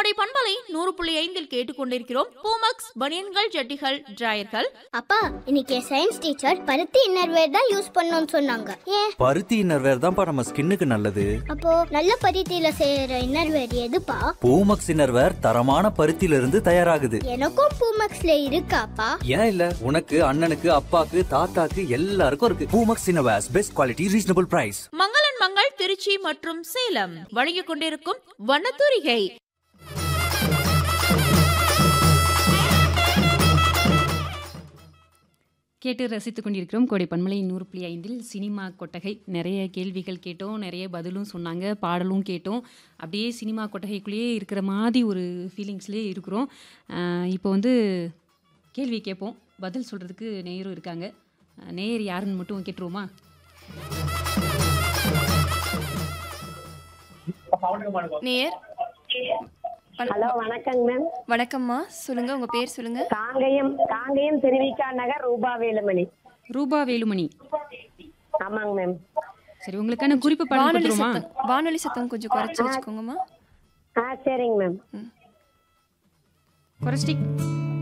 கோடை பண்பலை நூறு புள்ளி ஐந்தில் கேட்டுக்கொண்டிருக்கிறோம் பூமக்ஸ் பனியன்கள் ஜட்டிகள் டிராயர்கள் அப்பா இன்னைக்கு சயின்ஸ் டீச்சர் பருத்தி இன்னர்வேர் தான் யூஸ் பண்ணணும்னு சொன்னாங்க ஏன் பருத்தி இன்னர்வேர் தான்ப்பா நம்ம ஸ்கின்னுக்கு நல்லது அப்போ நல்ல பருத்தியில செய்யற இன்னர்வேர் எதுப்பா பூமக்ஸ் இன்னர்வேர் தரமான பருத்தியில இருந்து தயாராகுது எனக்கும் பூமக்ஸ்ல இருக்காப்பா ஏன் இல்ல உனக்கு அண்ணனுக்கு அப்பாக்கு தாத்தாக்கு எல்லாருக்கும் இருக்கு Poomex innerwears best quality reasonable price மங்களன் மங்கள் திருச்சி மற்றும் சேலம் வழங்கிக் கொண்டிருக்கும் வண்ணத்தூரிகை கேட்டு ரசித்துக் கொண்டிருக்கிறோம் கோடை பன்மலை நூறு புள்ளி ஐந்தில் சினிமா கொட்டகை நிறைய கேள்விகள் கேட்டோம் நிறைய பதிலும் சொன்னாங்க பாடலும் கேட்டோம் அப்படியே சினிமா கொட்டகைக்குள்ளேயே இருக்கிற மாதிரி ஒரு ஃபீலிங்ஸ்லேயே இருக்கிறோம் ஆஹ் இப்போ வந்து கேள்வி கேட்போம் பதில் சொல்கிறதுக்கு நேயரும் இருக்காங்க ஆஹ் நேயர் யாருன்னு மட்டும் கேட்டுருவோமா நேயர் ஹலோ வணக்கங்க மேம் வணக்கம்மா சொல்லுங்க உங்க பேர் சொல்லுங்க காங்கயம் காங்கயம் திருவிக்கா நகர் ரூபா வேலுமணி ரூபா வேலுமணி ஆமாங்க மேம் சரி உங்களுக்கான குறிப்பு பாடம் வானொலி கொடுத்துருமா சத்தம் வானொலி சத்தம் கொஞ்சம் குறைச்சி வச்சுக்கோங்கம்மா ஆ சரிங்க மேம் குறைச்சிட்டி